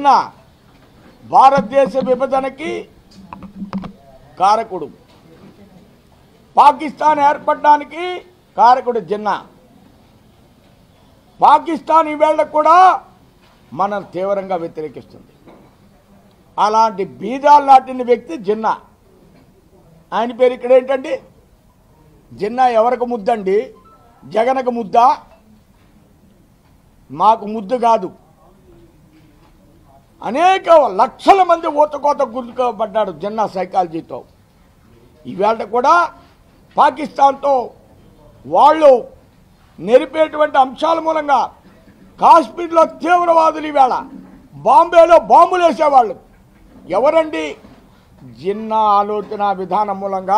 జిన్నా భారతదేశ విభజనకి కారకుడు పాకిస్తాన్ ఏర్పడడానికి కారకుడు జిన్నా పాకిస్తాన్ ఈవేళ కూడా మనం తీవ్రంగా వ్యతిరేకిస్తుంది అలాంటి బీజాలు నాటిన వ్యక్తి జిన్నా ఆయన పేరు ఇక్కడ ఏంటండి జిన్నా ఎవరికి ముద్దండి జగన్కు ముద్ద మాకు ముద్దు కాదు అనేక లక్షల మంది ఊతకోత గుర్తుకోబడ్డాడు జిన్నా సైకాలజీతో ఈవేళ కూడా పాకిస్తాన్తో వాళ్ళు నెరిపేటువంటి అంశాల మూలంగా కాశ్మీర్లో తీవ్రవాదులు ఈవేళ బాంబేలో బాంబులు వేసేవాళ్ళు ఎవరండి జిన్నా ఆలోచన విధానం మూలంగా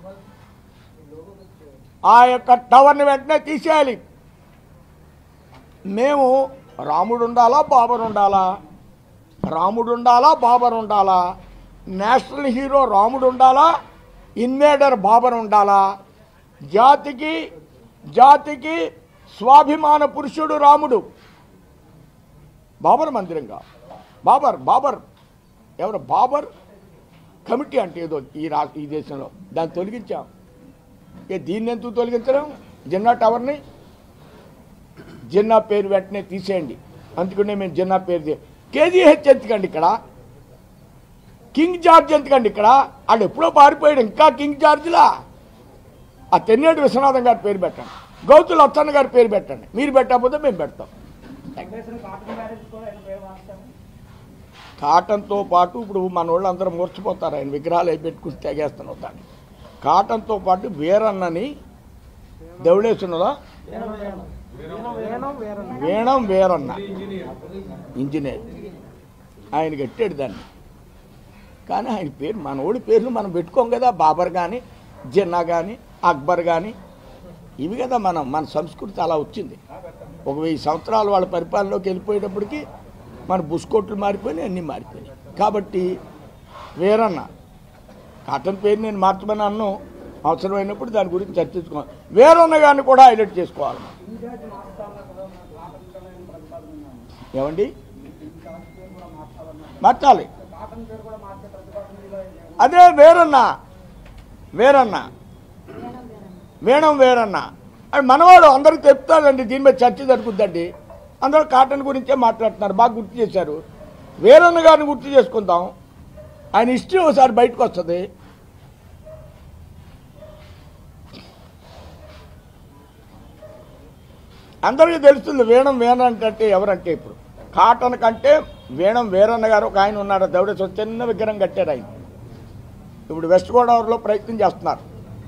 ఆ యొక్క టవర్ని వెంటనే తీసేయాలి మేము రాముడు ఉండాలా బాబర్ ఉండాలా రాముడు ఉండాలా బాబర్ ఉండాలా నేషనల్ హీరో రాముడు ఉండాలా ఇన్వేడర్ బాబర్ ఉండాలా జాతికి జాతికి స్వాభిమాన పురుషుడు రాముడు బాబర్ మందిరంగా బాబర్ బాబర్ ఎవరు బాబర్ కమిటీ అంటే ఏదో ఈ రా ఈ దేశంలో దాన్ని తొలగించాం ఏ దీన్ని ఎందుకు తొలగించడం జిన్నా టవర్ని జిన్నా పేరు వెంటనే తీసేయండి అందుకనే మేము జిన్నా పేరు తీ- కేజీహెచ్ ఎందుకండి ఇక్కడ కింగ్ జార్జ్ ఎందుకండి ఇక్కడ వాళ్ళు ఎప్పుడో పారిపోయాడు ఇంకా కింగ్ జార్జ్లా ఆ తెన్నేటి విశ్వనాథం గారి పేరు పెట్టండి గౌతు లచ్చన్న గారి పేరు పెట్టండి మీరు పెట్టకపోతే మేము పెడతాం వెంకటేశ్వర కాటన్ బ్యారేజ్ కూడా ఆయన పేరు మార్చాము కాటన్తో పాటు ఇప్పుడు మన వాళ్ళందరూ మూర్చిపోతారు ఆయన విగ్రహాలు అవి పెట్టుకుని తెగేస్తున్నావు దాన్ని కాటన్తో పాటు వీరన్నని దౌడేశ్వరులా వేణం వేరం వీణం వీరన్న ఇంజనీర్ ఆయన కట్టాడు దాన్ని కానీ ఆయన పేరు మన ఓడి పేర్లు మనం పెట్టుకోం కదా బాబర్ కానీ జిన్నా కానీ అక్బర్ కానీ ఇవి కదా మనం మన సంస్కృతి అలా వచ్చింది ఒక వెయ్యి సంవత్సరాలు వాళ్ళ పరిపాలనలోకి వెళ్ళిపోయేటప్పటికి మన బుస్కోట్లు మారిపోయినాయి అన్నీ మారిపోయినాయి కాబట్టి వీరన్న కాటన్ పేరు నేను మార్చమని అన్ను అవసరమైనప్పుడు దాని గురించి చర్చించుకోవాలి వేరన్న గారిని కూడా హైలైట్ చేసుకోవాలి ఏమండి మార్చాలి అదే వేరన్న వేరన్న వేణం వేరన్న అది మనవాడు అందరికి చెప్తాడండి దీని మీద చర్చ జరుగుద్దండి అందరూ కాటన్ గురించే మాట్లాడుతున్నారు బాగా గుర్తు చేశారు వేరన్న గారిని గుర్తు చేసుకుందాం ఆయన హిస్టరీ ఒకసారి బయటకు వస్తుంది అందరికీ తెలుస్తుంది వేణం వేణం అంటే ఎవరంటే ఇప్పుడు కాటన్ కంటే వేణం వేరన్న గారు ఒక ఆయన ఉన్నాడు దౌడేశ్వర చిన్న విగ్రహం కట్టారు ఆయన ఇప్పుడు వెస్ట్ గోదావరిలో ప్రయత్నం చేస్తున్నారు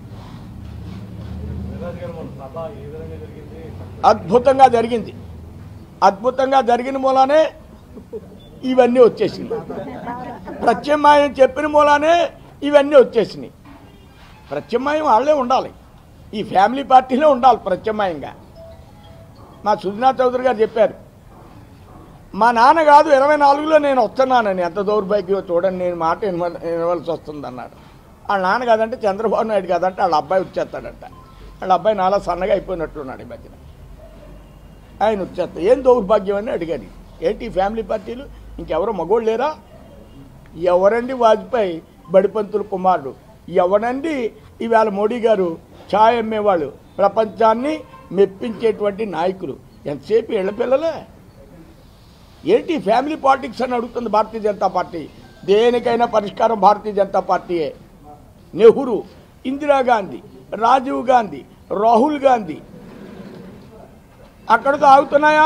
అద్భుతంగా జరిగింది అద్భుతంగా జరిగిన మూలానే ఇవన్నీ వచ్చేసినాయి ప్రత్యామ్నాయం చెప్పిన మూలానే ఇవన్నీ వచ్చేసినాయి ప్రత్యామ్నాయం వాళ్ళే ఉండాలి ఈ ఫ్యామిలీ పార్టీలో ఉండాలి ప్రత్యామ్నాయంగా మా సుజనా చౌదరి గారు చెప్పారు మా నాన్న కాదు ఇరవై నాలుగులో నేను వస్తున్నానని ఎంత దౌర్భాగ్యం చూడండి నేను మాట వినవ- వినవలసి వస్తుంది అన్నాడు వాళ్ళ నాన్న కాదంటే చంద్రబాబు నాయుడు కాదంటే వాళ్ళ అబ్బాయి వచ్చేస్తాడంట వాళ్ళ అబ్బాయి నాలా సన్నగా అయిపోయినట్లున్నాడు ఈ మధ్యన ఆయన వచ్చేస్తా ఏం దౌర్భాగ్యం అని అడిగారు ఏంటి ఈ ఫ్యామిలీ పార్టీలు ఇంకెవరో మగోళ్ళు లేరా ఎవరండి వాజ్పేయి బడిపంతుల కుమారుడు ఎవరండి ఈవేళ మోడీ గారు ఛాయ్ అమ్మేవాళ్ళు ప్రపంచాన్ని మెప్పించేటువంటి నాయకులు ఎంతసేపు ఇళ్ళ పిల్లలే ఏంటి ఫ్యామిలీ పాలిటిక్స్ అని అడుగుతుంది భారతీయ జనతా పార్టీ దేనికైనా పరిష్కారం భారతీయ జనతా పార్టీయే నెహ్రూ ఇందిరాగాంధీ రాజీవ్ గాంధీ రాహుల్ గాంధీ అక్కడితో ఆగుతున్నాయా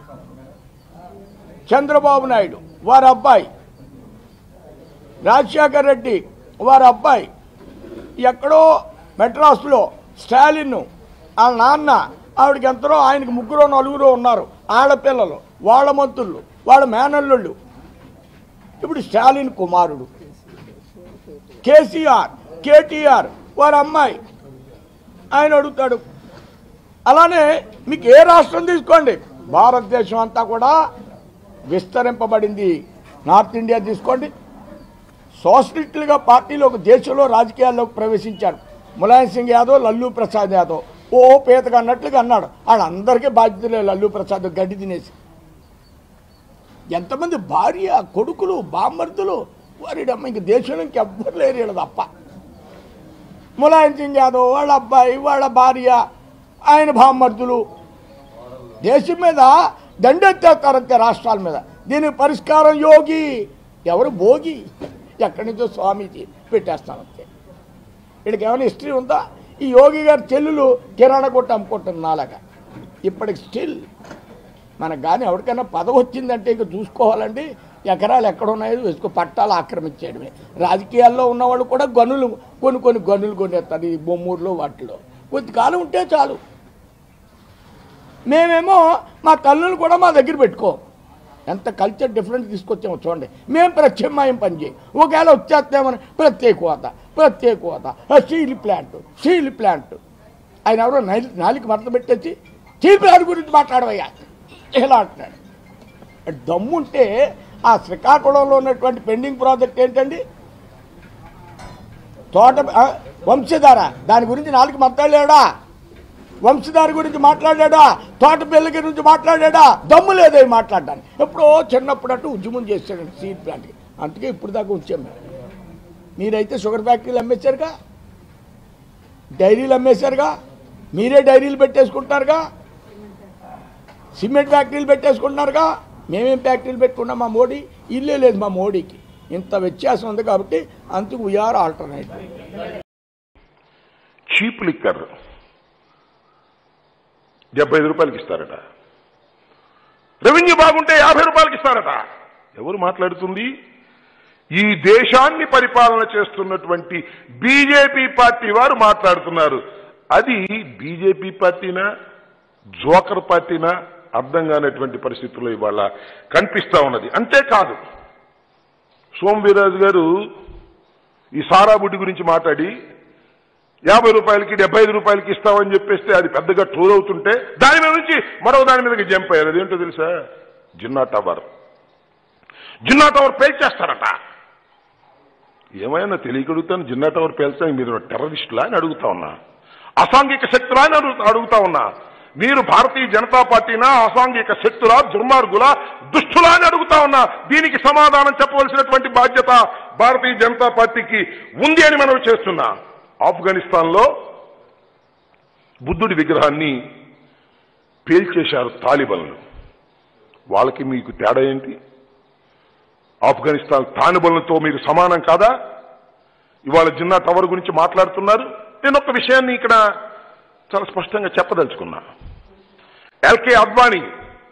చంద్రబాబు నాయుడు వారి అబ్బాయి రాజశేఖర్ రెడ్డి వారి అబ్బాయి ఎక్కడో మెడ్రాస్లో స్టాలిన్ వాళ్ళ నాన్న ఆవిడకి ఎంతరో ఆయనకి ముగ్గురు నలుగురు ఉన్నారు ఆడపిల్లలు వాళ్ళ మంత్రులు వాళ్ళ మేనల్లుళ్ళు ఇప్పుడు స్టాలిన్ కుమారుడు కేసీఆర్ కేటీఆర్ వారి అమ్మాయి ఆయన అడుగుతాడు అలానే మీకు ఏ రాష్ట్రం తీసుకోండి భారతదేశం అంతా కూడా విస్తరింపబడింది నార్త్ ఇండియా తీసుకోండి సోషలిస్టులుగా పార్టీలు ఒక దేశంలో రాజకీయాల్లోకి ప్రవేశించారు ములాయం సింగ్ యాదవ్ లల్లు ప్రసాద్ యాదవ్ ఓ పేతగా అన్నట్లుగా అన్నాడు వాళ్ళందరికీ బాధ్యతలే లల్లు ప్రసాద్ గడ్డి తినేసి ఎంతమంది భార్య కొడుకులు బామ్మర్దులు వారిడమ్మ ఇంక దేశంలో ఇంకెవ్వరు లేరు వీళ్ళ తప్ప ములాయం సింగ్ యాదవ్ వాళ్ళ అబ్బాయి వాళ్ళ భార్య ఆయన బామ్మర్దులు దేశం మీద దండెత్తేస్తారంతే రాష్ట్రాల మీద దీనికి పరిష్కారం యోగి ఎవరు భోగి ఎక్కడి నుంచో స్వామీజీ పెట్టేస్తానంతే వీడికి ఏమైనా హిస్టరీ ఉందా ఈ యోగి గారి చెల్లులు కిరాణా కొట్టు అమ్ముకుంటుంది నాలాగా ఇప్పటికి స్టిల్ మనకు కానీ ఎవరికైనా పదవి వచ్చిందంటే ఇంక చూసుకోవాలండి ఎకరాలు ఎక్కడ ఉన్నాయో వేసుకో పట్టాలు ఆక్రమించేయడమే రాజకీయాల్లో ఉన్నవాళ్ళు కూడా గనులు కొన్ని కొన్ని గనులు కొనేస్తారు ఈ బొమ్మూరులో వాటిలో కొద్ది కాలం ఉంటే చాలు మేమేమో మా తల్లులు కూడా మా దగ్గర పెట్టుకోం ఎంత కల్చర్ డిఫరెన్స్ తీసుకొచ్చామో చూడండి మేము ప్రత్యామ్నాయం పని చేయం ఒకవేళ వచ్చేస్తామని ప్రత్యేక హోదా ప్రత్యేక హోదా ఆ స్టీల్ ప్లాంట్ స్టీల్ ప్లాంట్ ఆయన ఎవరో నాలి నాలికి మడత పెట్టేసి స్టీల్ ప్లాంట్ గురించి మాట్లాడవయ్యా ఇలా అంటున్నాడు దమ్ముంటే ఆ శ్రీకాకుళంలో ఉన్నటువంటి పెండింగ్ ప్రాజెక్ట్ ఏంటండి తోట ఆ, వంశధార దాని గురించి నాలుగు మాట్లాడాడా వంశధార గురించి మాట్లాడాడా తోట పిల్ల గురించి మాట్లాడాడా దమ్ము లేదే మాట్లాడడానికి ఎప్పుడో చిన్నప్పుడు అటు ఉద్యమం చేశాడు సీడ్ ప్లాంట్కి అందుకే ఇప్పుడు దాకా ఉంచాం మేము మీరైతే షుగర్ ఫ్యాక్టరీలు అమ్మేశారుగా డైరీలు అమ్మేశారుగా మీరే డైరీలు పెట్టేసుకుంటారుగా సిమెంట్ ఫ్యాక్టరీలు పెట్టేసుకుంటున్నారుగా మేమేం ఫ్యాక్టరీలు పెట్టుకున్నాం మా మోడీ ఇల్లే లేదు మా మోడీకి ఇంత వ్యత్యాసం ఉంది కాబట్టి అందుకు వీఆర్ ఆల్టర్నేటివ్ చీప్ లిక్కర్ డెబ్బై ఐదు రూపాయలకి ఇస్తారట రెవెన్యూ బాగుంటే యాభై రూపాయలకి ఇస్తారట ఎవరు మాట్లాడుతుంది ఈ దేశాన్ని పరిపాలన చేస్తున్నటువంటి బీజేపీ పార్టీ వారు మాట్లాడుతున్నారు అది బీజేపీ పార్టీనా జోకర్ పార్టీనా అర్థం కానటువంటి పరిస్థితుల్లో ఇవాళ కనిపిస్తా ఉన్నది అంతేకాదు సోమవీరాజు గారు ఈ సారా బుడ్డి గురించి మాట్లాడి యాభై రూపాయలకి డెబ్బై ఐదు రూపాయలకి ఇస్తామని చెప్పేస్తే అది పెద్దగా ట్రోల్ అవుతుంటే దాని మీద నుంచి మరో దాని మీదకి జంప్ అయ్యారు అదేంటో తెలుసా జిన్నా టవర్ జిన్నా టవర్ పేల్చేస్తారట ఏమైనా తెలియగలుగుతాను జిన్నా టవర్ పేల్చడానికి మీరు టెర్రరిస్టులా అని అడుగుతా ఉన్నా అసాంఘిక శక్తులా అని అడుగు- అడుగుతా ఉన్నా మీరు భారతీయ జనతా పార్టీనా అసాంఘిక శక్తులా దుర్మార్గుల దుష్టులా అని అడుగుతా ఉన్నా దీనికి సమాధానం చెప్పవలసినటువంటి బాధ్యత భారతీయ జనతా పార్టీకి ఉంది అని మనం చేస్తున్నా ఆఫ్ఘనిస్తాన్ లో బుద్ధుడి విగ్రహాన్ని పేల్చేశారు తాలిబన్లు వాళ్ళకి మీకు తేడా ఏంటి ఆఫ్ఘనిస్తాన్ తాలిబన్లతో మీరు సమానం కాదా ఇవాళ జిన్నా టవర్ గురించి మాట్లాడుతున్నారు నేను ఒక విషయాన్ని ఇక్కడ చాలా స్పష్టంగా చెప్పదలుచుకున్నా ఎల్కే అద్వానీ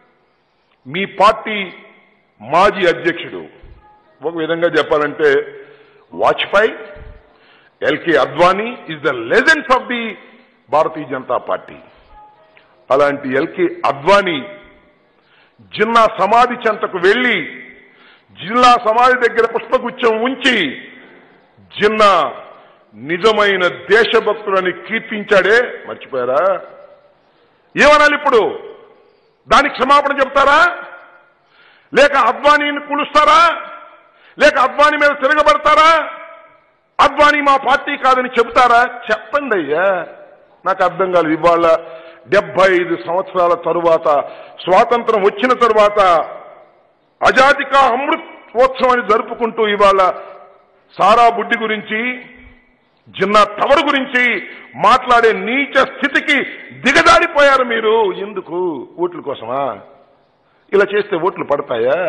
మీ పార్టీ మాజీ అధ్యక్షుడు ఒక విధంగా చెప్పాలంటే Vajpayee L K Advani is the legends of the Bharatiya Janata Party అలాంటి ఎల్కే అద్వానీ జిన్నా సమాధి చెంతకు వెళ్లి జిల్లా సమాధి దగ్గర పుష్పగుచ్చం ఉంచి జిన్నా నిజమైన దేశభక్తులని కీర్తించాడే మర్చిపోయారా ఏమనాలి ఇప్పుడు దానికి క్షమాపణ చెప్తారా లేక అద్వానీని కులుస్తారా లేక అద్వానీ మీద తిరగబడతారా అద్వానీ మా పార్టీ కాదని చెబుతారా చెప్పండి అయ్యా నాకు అర్థం కాలేదు ఇవాళ డెబ్బై ఐదు సంవత్సరాల తరువాత స్వాతంత్రం వచ్చిన తరువాత అజాదికా అమృతోత్సవాన్ని జరుపుకుంటూ ఇవాళ సారా బుడ్డి గురించి జిన్నా టవర్ గురించి మాట్లాడే నీచ స్థితికి దిగజారిపోయారు మీరు ఎందుకు ఓట్ల కోసమా ఇలా చేస్తే ఓట్లు పడతాయా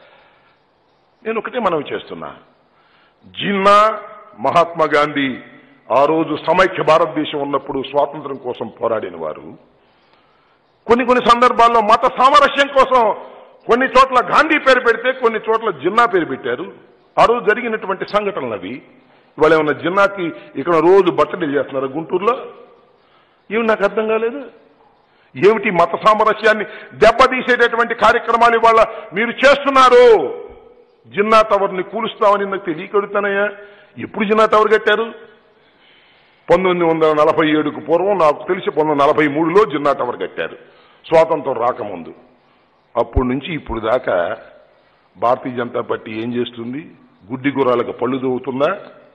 నేను ఒకటే మనవి చేస్తున్నా జిన్నా మహాత్మా గాంధీ ఆ రోజు సమైక్య భారతదేశం ఉన్నప్పుడు స్వాతంత్రం కోసం పోరాడిన వారు కొన్ని కొన్ని సందర్భాల్లో మత సామరస్యం కోసం కొన్ని చోట్ల గాంధీ పేరు పెడితే కొన్ని చోట్ల జిన్నా పేరు పెట్టారు ఆ రోజు జరిగినటువంటి సంఘటనలు అవి ఇవాళ ఏమన్నా జిన్నాకి ఇక్కడ రోజు బట్టలు చేస్తున్నారు గుంటూరులో ఏమి నాకు అర్థం కాలేదు ఏమిటి మత సామరస్యాన్ని దెబ్బతీసేటటువంటి కార్యక్రమాలు ఇవాళ మీరు చేస్తున్నారు జిన్నా టవర్ని కూలుస్తామని నాకు తెలియకడుతానయ్యా ఎప్పుడు జిన్నా టవర్ కట్టారు పంతొమ్మిది వందల నలభై ఏడుకు పూర్వం నాకు తెలిసి పంతొమ్మిది వందల నలభై మూడులో జిన్నా టవర్ కట్టారు స్వాతంత్రం రాకముందు అప్పటి నుంచి ఇప్పుడు దాకా భారతీయ జనతా పార్టీ ఏం చేస్తుంది గుడ్డి గుర్రాలకు పళ్ళు దొవుతుందా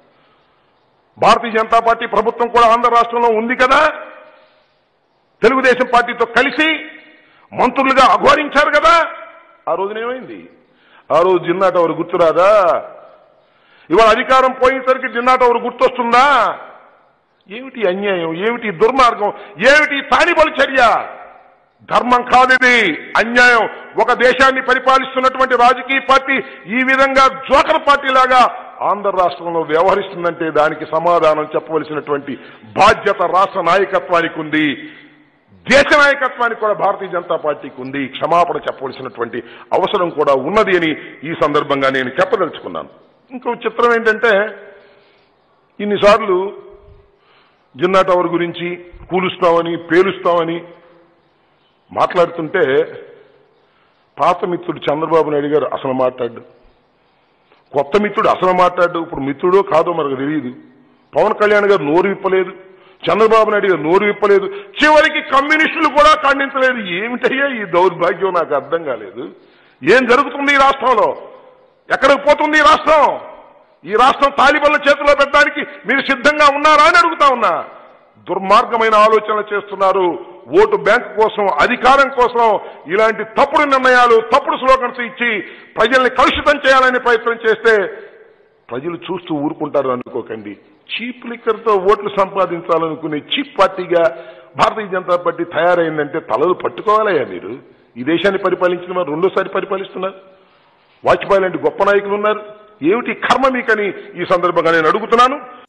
భారతీయ జనతా పార్టీ ప్రభుత్వం కూడా ఆంధ్ర రాష్ట్రంలో ఉంది కదా తెలుగుదేశం పార్టీతో కలిసి మంత్రులుగా అఘోరించారు కదా ఆ రోజున ఏమైంది ఆ రోజు జిన్నా టవర్ గుర్తురాదా ఇవాళ అధికారం పోయేసరికి జిన్నా టవర్ గుర్తొస్తుందా ఏమిటి అన్యాయం ఏమిటి దుర్మార్గం ఏమిటి తానిబలి చర్య ధర్మం కాదిది అన్యాయం ఒక దేశాన్ని పరిపాలిస్తున్నటువంటి రాజకీయ పార్టీ ఈ విధంగా జోకర్ పార్టీ లాగా ఆంధ్ర రాష్ట్రంలో వ్యవహరిస్తుందంటే దానికి సమాధానం చెప్పవలసినటువంటి బాధ్యత రాష్ట్ర నాయకత్వానికి ఉంది దేశ నాయకత్వానికి కూడా భారతీయ జనతా పార్టీకి ఉంది క్షమాపణ చెప్పవలసినటువంటి అవసరం కూడా ఉన్నది అని ఈ సందర్భంగా నేను చెప్పదలుచుకున్నాను ఇంకో చిత్రం ఏంటంటే ఇన్నిసార్లు జిన్నా టవర్ గురించి కూలుస్తామని పేలుస్తామని మాట్లాడుతుంటే పాత మిత్రుడు చంద్రబాబు నాయుడు గారు అసలు మాట్లాడు కొత్త మిత్రుడు అసలు మాట్లాడు ఇప్పుడు మిత్రుడో కాదో మనకు తెలియదు పవన్ కళ్యాణ్ గారు నోరు విప్పలేదు చంద్రబాబు నాయుడు గారు నోరు విప్పలేదు చివరికి కమ్యూనిస్టులు కూడా ఖండించలేదు ఏమిటయ్యా ఈ దౌర్భాగ్యం నాకు అర్థం కాలేదు ఏం జరుగుతుంది ఈ రాష్ట్రంలో ఎక్కడికి పోతుంది ఈ రాష్ట్రం ఈ రాష్ట్రం తాలిబన్ల చేతిలో పెట్టడానికి మీరు సిద్ధంగా ఉన్నారా అని అడుగుతా ఉన్నా దుర్మార్గమైన ఆలోచనలు చేస్తున్నారు ఓటు బ్యాంక్ కోసం అధికారం కోసం ఇలాంటి తప్పుడు నిర్ణయాలు తప్పుడు స్లోగన్స్ ఇచ్చి ప్రజల్ని కలుషితం చేయాలనే ప్రయత్నం చేస్తే ప్రజలు చూస్తూ ఊరుకుంటారు అనుకోకండి చీప్ లిక్కర్తో ఓట్లు సంపాదించాలనుకునే చీప్ పార్టీగా భారతీయ జనతా పార్టీ తయారైందంటే తలలు పట్టుకోవాలయ్యా మీరు ఈ దేశాన్ని పరిపాలించిన వారు రెండోసారి పరిపాలిస్తున్నారు వాజ్పేయి లాంటి గొప్ప నాయకులు ఉన్నారు ఏమిటి కర్మ మీకని ఈ సందర్భంగా నేను అడుగుతున్నాను